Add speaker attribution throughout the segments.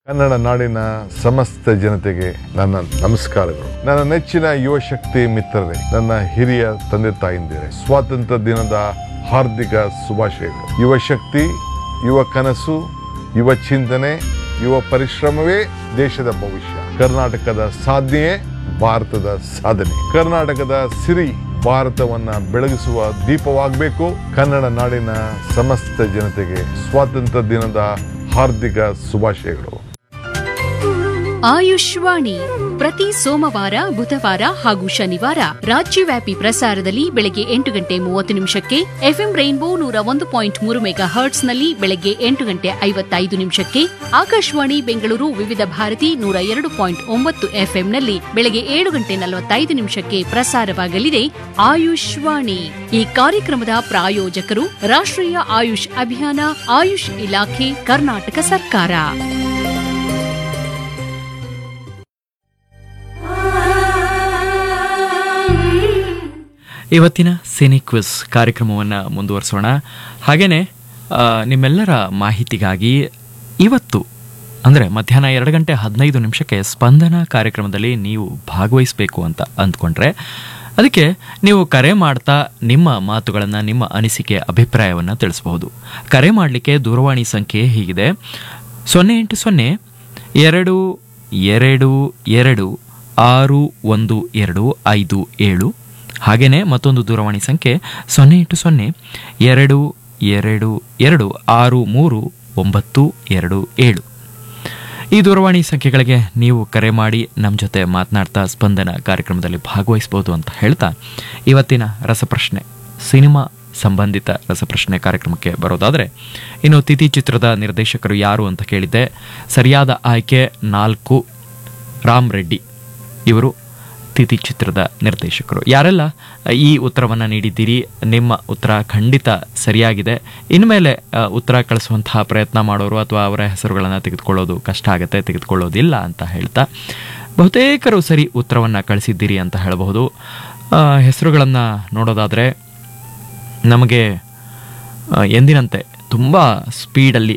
Speaker 1: ಕನ್ನಡ ನಾಡಿನ ಸಮಸ್ತ ಜನತೆಗೆ ನನ್ನ ನಮಸ್ಕಾರಗಳು ನನ್ನ ನೆಚ್ಚಿನ ಯುವ ಶಕ್ತಿ ಮಿತ್ರರೇ ನನ್ನ ಹಿರಿಯ ತಂದೆ ತಾಯಿಂದಿರೇ ಸ್ವಾತಂತ್ರ್ಯ ದಿನದ ಹಾರ್ದಿಕ ಶುಭಾಶಯಗಳು ಯುವ ಶಕ್ತಿ ಯುವ ಕನಸು ಯುವ ಚಿಂತನೆ ಯುವ ಪರಿಶ್ರಮವೇ ದೇಶದ ಭವಿಷ್ಯ ಕರ್ನಾಟಕದ ಸಾಧನೆಯೇ ಭಾರತದ ಸಾಧನೆ ಕರ್ನಾಟಕದ ಸಿರಿ ಭಾರತವನ್ನ ಬೆಳಗಿಸುವ ದೀಪವಾಗಬೇಕು ಕನ್ನಡ ನಾಡಿನ ಸಮಸ್ತ ಜನತೆಗೆ ಸ್ವಾತಂತ್ರ್ಯ ದಿನದ ಹಾರ್ದಿಕ ಶುಭಾಶಯಗಳು
Speaker 2: ಆಯುಷ್ವಾಣಿ ಪ್ರತಿ ಸೋಮವಾರ ಬುಧವಾರ ಹಾಗೂ ಶನಿವಾರ ರಾಜ್ಯವ್ಯಾಪಿ ಪ್ರಸಾರದಲ್ಲಿ ಬೆಳಗ್ಗೆ ಎಂಟು ಗಂಟೆ ಮೂವತ್ತು ನಿಮಿಷಕ್ಕೆ ಎಫ್ಎಂ ರೈನ್ಬೋ ನೂರ ಒಂದು ಪಾಯಿಂಟ್ ಮೂರು ಮೆಗಾ ಹರ್ಟ್ಸ್ನಲ್ಲಿ ಬೆಳಗ್ಗೆ ಎಂಟು ಗಂಟೆ ಐವತ್ತೈದು ನಿಮಿಷಕ್ಕೆ ಆಕಾಶವಾಣಿ ಬೆಂಗಳೂರು ವಿವಿಧ ಭಾರತಿ ನೂರ ಎರಡು ಪಾಯಿಂಟ್ ಒಂಬತ್ತು ಎಫ್ಎಂನಲ್ಲಿ ಬೆಳಗ್ಗೆ ಏಳು ಗಂಟೆ ನಲವತ್ತೈದು ನಿಮಿಷಕ್ಕೆ ಪ್ರಸಾರವಾಗಲಿದೆ ಆಯುಷ್ವಾಣಿ ಈ ಕಾರ್ಯಕ್ರಮದ ಪ್ರಾಯೋಜಕರು ರಾಷ್ಟ್ರೀಯ ಆಯುಷ್ ಅಭಿಯಾನ ಆಯುಷ್ ಇಲಾಖೆ ಕರ್ನಾಟಕ ಸರ್ಕಾರ
Speaker 3: ಇವತ್ತಿನ ಸಿನಿ ಕ್ವಿಸ್ ಕಾರ್ಯಕ್ರಮವನ್ನು ಮುಂದುವರಿಸೋಣ ಹಾಗೆಯೇ ಆ, ನಿಮ್ಮೆಲ್ಲರ ಮಾಹಿತಿಗಾಗಿ ಇವತ್ತು ಅಂದರೆ ಮಧ್ಯಾಹ್ನ ಎರಡು ಗಂಟೆ ಹದಿನೈದು ನಿಮಿಷಕ್ಕೆ ಸ್ಪಂದನ ಕಾರ್ಯಕ್ರಮದಲ್ಲಿ ನೀವು ಭಾಗವಹಿಸಬೇಕು ಅಂತ ಅಂದ್ಕೊಂಡ್ರೆ ಅದಕ್ಕೆ ನೀವು ಕರೆ ಮಾಡ್ತಾ ನಿಮ್ಮ ಮಾತುಗಳನ್ನು ನಿಮ್ಮ ಅನಿಸಿಕೆ ಅಭಿಪ್ರಾಯವನ್ನು ತಿಳಿಸಬಹುದು ಕರೆ ಮಾಡಲಿಕ್ಕೆ ದೂರವಾಣಿ ಸಂಖ್ಯೆ ಹೀಗಿದೆ ಸೊನ್ನೆ ಎಂಟು ಸೊನ್ನೆ ಎರಡು ಎರಡು ಎರಡು ಆರು ಒಂದು ಎರಡು ಐದು ಏಳು ಹಾಗೆಯೇ ಮತ್ತೊಂದು ದೂರವಾಣಿ ಸಂಖ್ಯೆ ಸೊನ್ನೆ ಎಂಟು ಸೊನ್ನೆ ಎರಡು ಎರಡು ಎರಡು ಆರು ಮೂರು ಒಂಬತ್ತು ಎರಡು ಏಳು ಈ ದೂರವಾಣಿ ಸಂಖ್ಯೆಗಳಿಗೆ ನೀವು ಕರೆ ಮಾಡಿ ನಮ್ಮ ಜೊತೆ ಮಾತನಾಡ್ತಾ ಸ್ಪಂದನ ಕಾರ್ಯಕ್ರಮದಲ್ಲಿ ಭಾಗವಹಿಸಬಹುದು ಅಂತ ಹೇಳ್ತಾ ಇವತ್ತಿನ ರಸಪ್ರಶ್ನೆ ಸಿನಿಮಾ ಸಂಬಂಧಿತ ರಸಪ್ರಶ್ನೆ ಕಾರ್ಯಕ್ರಮಕ್ಕೆ ಬರೋದಾದರೆ ಇನ್ನು ತಿಥಿ ಚಿತ್ರದ ನಿರ್ದೇಶಕರು ಯಾರು ಅಂತ ಕೇಳಿದ್ದೆ ಸರಿಯಾದ ಆಯ್ಕೆ ನಾಲ್ಕು ರಾಮ್ ರೆಡ್ಡಿ ಇವರು ತಿಥಿ ಚಿತ್ರದ ನಿರ್ದೇಶಕರು ಯಾರೆಲ್ಲ ಈ ಉತ್ತರವನ್ನು ನೀಡಿದ್ದೀರಿ ನಿಮ್ಮ ಉತ್ತರ ಖಂಡಿತ ಸರಿಯಾಗಿದೆ ಇನ್ಮೇಲೆ ಆ, ಉತ್ತರ ಕಳಿಸುವಂತಹ ಪ್ರಯತ್ನ ಮಾಡೋರು ಅಥವಾ ಅವರ ಹೆಸರುಗಳನ್ನು ತೆಗೆದುಕೊಳ್ಳೋದು ಕಷ್ಟ ಆಗುತ್ತೆ ತೆಗೆದುಕೊಳ್ಳೋದಿಲ್ಲ ಅಂತ ಹೇಳ್ತಾ ಬಹುತೇಕರು ಸರಿ ಉತ್ತರವನ್ನು ಕಳಿಸಿದ್ದೀರಿ ಅಂತ ಹೇಳಬಹುದು ಹೆಸರುಗಳನ್ನು ನೋಡೋದಾದರೆ ನಮಗೆ ಆ, ಎಂದಿನಂತೆ ತುಂಬ ಸ್ಪೀಡಲ್ಲಿ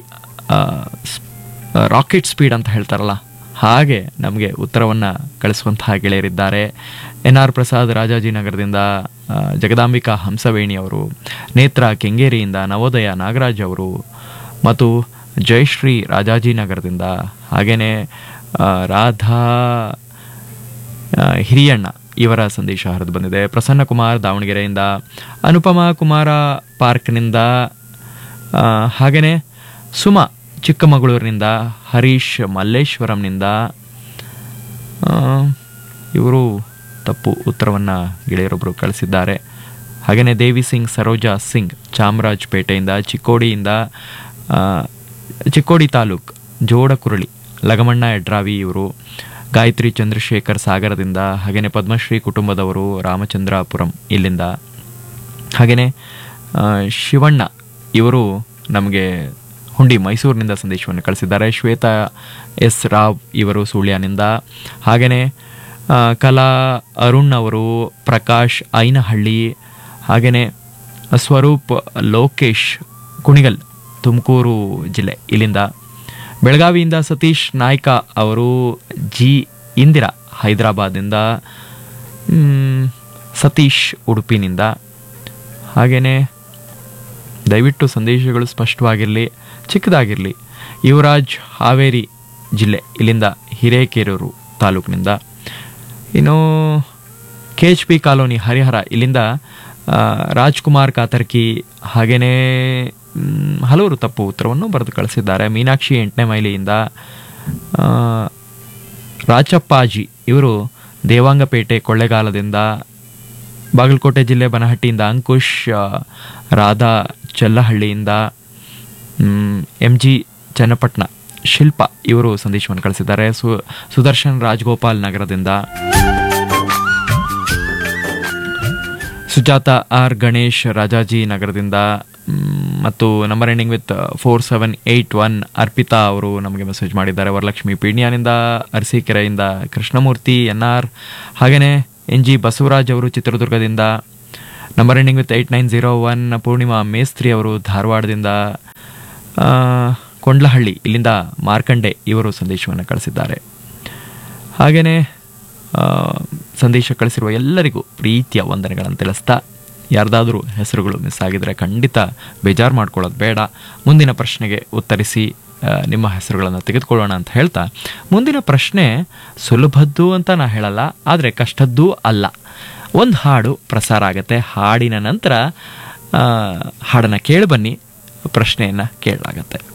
Speaker 3: ರಾಕೆಟ್ ಸ್ಪೀಡ್ ಅಂತ ಹೇಳ್ತಾರಲ್ಲ ಹಾಗೆ ನಮಗೆ ಉತ್ತರವನ್ನು ಕಳಿಸುವಂತಹ ಗೆಳೆಯರಿದ್ದಾರೆ ಎನ್ ಆರ್ ಪ್ರಸಾದ್ ರಾಜಾಜಿನಗರದಿಂದ ಆ, ಜಗದಾಂಬಿಕಾ ಹಂಸವೇಣಿ ಅವರು ನೇತ್ರ ಕೆಂಗೇರಿಯಿಂದ ನವೋದಯ ನಾಗರಾಜ್ ಅವರು ಮತ್ತು ಜಯಶ್ರೀ ರಾಜಾಜಿನಗರದಿಂದ ಹಾಗೆಯೇ ಆ, ರಾಧಾ ಆ, ಹಿರಿಯಣ್ಣ ಇವರ ಸಂದೇಶ ಹರಿದು ಬಂದಿದೆ ಪ್ರಸನ್ನ ಕುಮಾರ್ ದಾವಣಗೆರೆಯಿಂದ ಅನುಪಮ ಕುಮಾರ ಪಾರ್ಕ್ನಿಂದ ಆ, ಹಾಗೆಯೇ ಸುಮಾ ಚಿಕ್ಕಮಗಳೂರಿನಿಂದ ಹರೀಶ್ ಮಲ್ಲೇಶ್ವರಂನಿಂದ ಇವರು ತಪ್ಪು ಉತ್ತರವನ್ನು ಗೆಳೆಯರೊಬ್ಬರು ಕಳಿಸಿದ್ದಾರೆ ಹಾಗೆಯೇ ದೇವಿ ಸಿಂಗ್ ಸರೋಜಾ ಸಿಂಗ್ ಚಾಮರಾಜಪೇಟೆಯಿಂದ ಚಿಕ್ಕೋಡಿಯಿಂದ ಆ, ಚಿಕ್ಕೋಡಿ ತಾಲೂಕ್ ಜೋಡಕುರಳಿ ಲಗಮಣ್ಣ ಎಡ್ರಾವಿ ಇವರು ಗಾಯತ್ರಿ ಚಂದ್ರಶೇಖರ್ ಸಾಗರದಿಂದ ಹಾಗೆಯೇ ಪದ್ಮಶ್ರೀ ಕುಟುಂಬದವರು ರಾಮಚಂದ್ರಾಪುರಂ ಇಲ್ಲಿಂದ ಹಾಗೆಯೇ ಆ, ಶಿವಣ್ಣ ಇವರು ನಮಗೆ ಹುಂಡಿ ಮೈಸೂರಿನಿಂದ ಸಂದೇಶವನ್ನು ಕಳಿಸಿದ್ದಾರೆ ಶ್ವೇತಾ ಎಸ್ ರಾವ್ ಇವರು ಸುಳ್ಯನಿಂದ ಹಾಗೆಯೇ ಆ, ಕಲಾ ಅರುಣ್ ಅವರು ಪ್ರಕಾಶ್ ಐನಹಳ್ಳಿ ಹಾಗೆಯೇ ಸ್ವರೂಪ್ ಲೋಕೇಶ್ ಕುಣಿಗಲ್ ತುಮಕೂರು ಜಿಲ್ಲೆ ಇಲ್ಲಿಂದ ಬೆಳಗಾವಿಯಿಂದ ಸತೀಶ್ ನಾಯ್ಕ ಅವರು ಜಿ ಇಂದಿರಾ ಹೈದರಾಬಾದಿಂದ ಮ್, ಸತೀಶ್ ಉಡುಪಿನಿಂದ ಹಾಗೆಯೇ ದಯವಿಟ್ಟು ಸಂದೇಶಗಳು ಸ್ಪಷ್ಟವಾಗಿರಲಿ ಚಿಕ್ಕದಾಗಿರಲಿ ಯುವರಾಜ್ ಹಾವೇರಿ ಜಿಲ್ಲೆ ಇಲ್ಲಿಂದ ಹಿರೇಕೆರೂರು ತಾಲೂಕಿನಿಂದ ಇನ್ನು K H P colony Harihara ಇಲ್ಲಿಂದ ಆ, ರಾಜ್ಕುಮಾರ್ ಕಾತರ್ಕಿ ಹಾಗೆಯೇ ಮ್, ಹಲವರು ತಪ್ಪು ಉತ್ತರವನ್ನು ಬರೆದು ಕಳಿಸಿದ್ದಾರೆ ಮೀನಾಕ್ಷಿ ಎಂಟನೇ ಮೈಲಿಯಿಂದ ಆ, ರಾಚಪ್ಪಾಜಿ ಇವರು ದೇವಾಂಗಪೇಟೆ ಕೊಳ್ಳೆಗಾಲದಿಂದ ಬಾಗಲಕೋಟೆ ಜಿಲ್ಲೆ ಬನಹಟ್ಟಿಯಿಂದ ಅಂಕುಶ್ ಆ, ರಾಧಾ ಚಲ್ಲಹಳ್ಳಿಯಿಂದ ಎಂ ಜಿ ಚನ್ನಪಟ್ಟಣ ಶಿಲ್ಪ ಇವರು ಸಂದೇಶವನ್ನು ಕಳಿಸಿದ್ದಾರೆ ಸು ಸುದರ್ಶನ್ ರಾಜಗೋಪಾಲ್ ನಗರದಿಂದ ಸುಜಾತ ಆರ್ ಗಣೇಶ್ ರಾಜಾಜಿ ನಗರದಿಂದ ಮ್, ಮತ್ತು number ending with four seven eight one Arpita ಅವರು ನಮಗೆ ಮೆಸೇಜ್ ಮಾಡಿದ್ದಾರೆ ವರಲಕ್ಷ್ಮಿ ಪೀಣ್ಯಾನಿಂದ ಅರಸೀಕೆರೆಯಿಂದ ಕೃಷ್ಣಮೂರ್ತಿ ಎನ್ ಆರ್ ಹಾಗೆಯೇ ಎನ್ ಜಿ ಬಸವರಾಜ್ ಅವರು ಚಿತ್ರದುರ್ಗದಿಂದ number ending with eight nine zero one Poornima Mestri ಅವರು ಧಾರವಾಡದಿಂದ ಆ, ಕೊಂಡ್ಲಹಳ್ಳಿ ಇಲ್ಲಿಂದ ಮಾರ್ಕಂಡೆ ಇವರು ಸಂದೇಶವನ್ನು ಕಳಿಸಿದ್ದಾರೆ ಹಾಗೆಯೇ ಆ, ಸಂದೇಶ ಕಳಿಸಿರುವ ಎಲ್ಲರಿಗೂ ಪ್ರೀತಿಯ ವಂದನೆಗಳನ್ನು ತಿಳಿಸ್ತಾ ಯಾರ್ದಾದ್ರೂ ಹೆಸರುಗಳು ಮಿಸ್ ಆಗಿದ್ರೆ ಖಂಡಿತ ಬೇಜಾರು ಮಾಡ್ಕೊಳ್ಳೋದು ಬೇಡ ಮುಂದಿನ ಪ್ರಶ್ನೆಗೆ ಉತ್ತರಿಸಿ ಆ, ನಿಮ್ಮ ಹೆಸರುಗಳನ್ನು ತೆಗೆದುಕೊಳ್ಳೋಣ ಅಂತ ಹೇಳ್ತಾ ಮುಂದಿನ ಪ್ರಶ್ನೆ ಸುಲಭದ್ದು ಅಂತ ನಾ ಹೇಳಲ್ಲ ಆದರೆ ಕಷ್ಟದ್ದೂ ಅಲ್ಲ ಒಂದು ಹಾಡು ಪ್ರಸಾರ ಆಗುತ್ತೆ ಹಾಡಿನ ನಂತರ ಆ, ಹಾಡನ್ನು ಕೇಳಿ ಬನ್ನಿ ಪ್ರಶ್ನೆಯನ್ನು ಕೇಳಲಾಗತ್ತೆ